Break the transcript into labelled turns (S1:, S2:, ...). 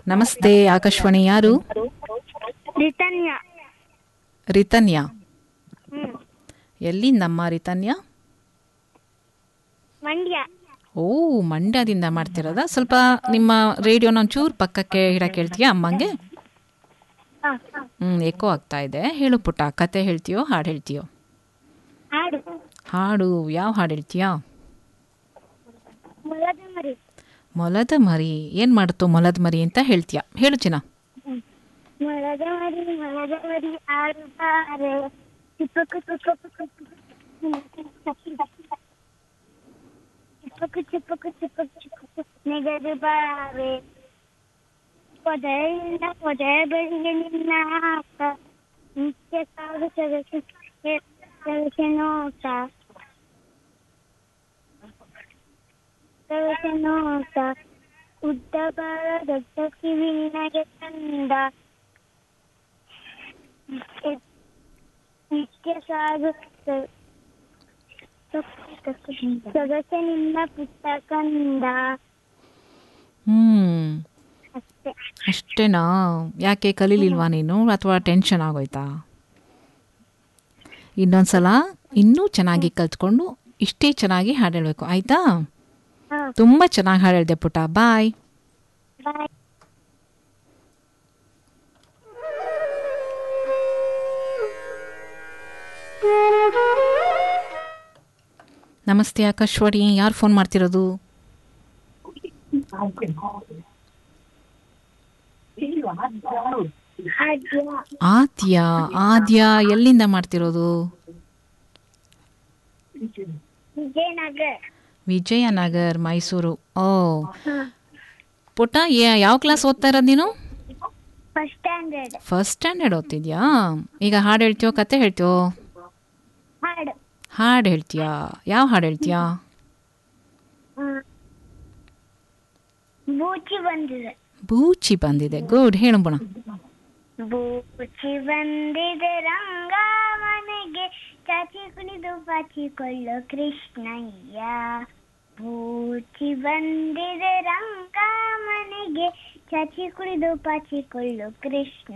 S1: ನಮಸ್ತೆ ಆಕಾಶವಾಣಿ ಯಾರು
S2: ರಿತನ್ಯ
S1: ರಿತನ್ಯ
S2: ಹ್ಮ್
S1: ಎಲ್ಲಿಂದಮ್ಮ ರಿತನ್ಯ
S2: ಮಂಡ್ಯ
S1: ಓ ಮಂಡ್ಯದಿಂದ ಮಾಡ್ತಿರೋದಾ ಸ್ವಲ್ಪ ನಿಮ್ಮ ರೇಡಿಯೋನ ಒಂಚೂರು ಪಕ್ಕಕ್ಕೆ ಇಡಕ್ಕೆ ಹೇಳ್ತೀಯಾ ಅಮ್ಮಂಗೆ
S2: ಹ,
S1: ಹ್ಞೂ ಎಕೋ ಆಗ್ತಾ ಇದೆ ಹೇಳು ಪುಟ್ಟ ಕತೆ ಹೇಳ್ತೀಯೋ ಹಾಡು ಹೇಳ್ತೀಯೋ
S2: ಹಾಡು
S1: ಹಾಡು ಯಾವ ಹಾಡು ಹೇಳ್ತೀಯಾ
S2: ಮೊಲದ ಮರಿ
S1: ಮೊಲದ ಮರಿ ಏನು ಮಾಡುತ್ತೋ ಮೊಲದ ಮರಿ ಅಂತ ಹೇಳ್ತೀಯಾ ಹೇಳು ಚಿನ್ನ
S2: ಮೊಲದ ಮರಿ ಮೊಲದ ಮರಿ ಆರು ಬಾರೆ ಚಿಪ್ಪಕು ಚಿಪ್ಪಕು ಚಿಪ್ಪಕು ಚಿಪ್ಪಕು ಚಿಪ್ಪಕು ಚಿಪ್ಪಕು ನೆಗದು ಬಾರೆ ಪೊದೆಯಿಂದ ಪೊದೆ ಬೆಳಿಗ್ಗೆ ನಿನ್ನ ಹಾಕ ನಿತ್ಯ ಸಾಗು ಸೊಗಸು ಸೊಗಸು ನೋಟ ಸೊಗಸು ನೋಟ ಉದ್ದ ಬಾಳ ದೊಡ್ಡ ಕಿವಿ ನಿನಗೆ ತಂದ ನಿತ್ಯ ಸಾಗು ಸ- ಸೊಗಸೆ ನಿನ್ನ ಪುಟ್ಟ ಕಂದ
S1: ಹ್ಞೂ
S2: ಅಷ್ಟೇ
S1: ಅಷ್ಟೇನಾ ಯಾಕೆ ಕಲೀಲಿಲ್ವಾ ನೀನು ಅಥವಾ ಟೆನ್ಷನ್ ಆಗೋಯ್ತಾ ಇನ್ನೊಂದ್ಸಲ ಇನ್ನೂ ಚೆನ್ನಾಗಿ ಕಲ್ತ್ಕೊಂಡು ಇಷ್ಟೇ ಚೆನ್ನಾಗಿ ಹಾಡು ಹೇಳಬೇಕು ಆಯಿತಾ
S2: ಹಾ
S1: ತುಂಬ ಚೆನ್ನಾಗಿ ಹಾಡು ಹೇಳ್ದೆ ಪುಟ್ಟ ಬಾಯ್
S2: ಬಾಯ್
S1: ನಮಸ್ತೆ ಆಕಾಶವಾಣಿ ಯಾರು ಫೋನ್ ಮಾಡ್ತಿರೋದು
S2: ಆದ್ಯ
S1: ಆದ್ಯ ಆದ್ಯ ಎಲ್ಲಿಂದ ಮಾಡ್ತಿರೋದು
S2: ವಿಜಯನಗರ್
S1: ವಿಜಯನಗರ್ ಮೈಸೂರು ಓ ಪುಟ್ಟ ಯಾ- ಯಾವ ಕ್ಲಾಸ್ ಓದ್ತಾ ಇರೋದು ನೀನು
S2: ಫಸ್ಟ್ ಸ್ಟ್ಯಾಂಡರ್ಡ್
S1: ಫಸ್ಟ್ ಸ್ಟ್ಯಾಂಡರ್ಡ್ ಓದ್ತಿದ್ಯಾ ಈಗ ಹಾಡು ಹೇಳ್ತೀಯೋ ಕತೆ ಹೇಳ್ತೀಯೋ
S2: ಹಾಡು
S1: ಹಾಡು ಹೇಳ್ತೀಯಾ ಯಾವ ಹಾಡು ಹೇಳ್ತೀಯಾ
S2: ಹ್ಮ್. ಬೂಚಿ ಬಂದಿದೆ
S1: ಬೂಚಿ ಬಂದಿದೆ ಗುಡ್ ಹೇಳು ಬುಣ
S2: ಬೂಚಿ ಬಂದಿದೆ ರಂಗ ಮನೆಗೆ ಚಾಚಿ ಕುಣಿದು ಬಾಚಿಕೊಳ್ಳೋ ಕೃಷ್ಣಯ್ಯ ಬೂಚಿ ಬಂದಿದೆ ರಂಗ ಮನೆಗೆ ಚಾಚಿ ಕುಣಿದು ಪಾಚಿಕೊಳ್ಳೋ ಕೃಷ್ಣ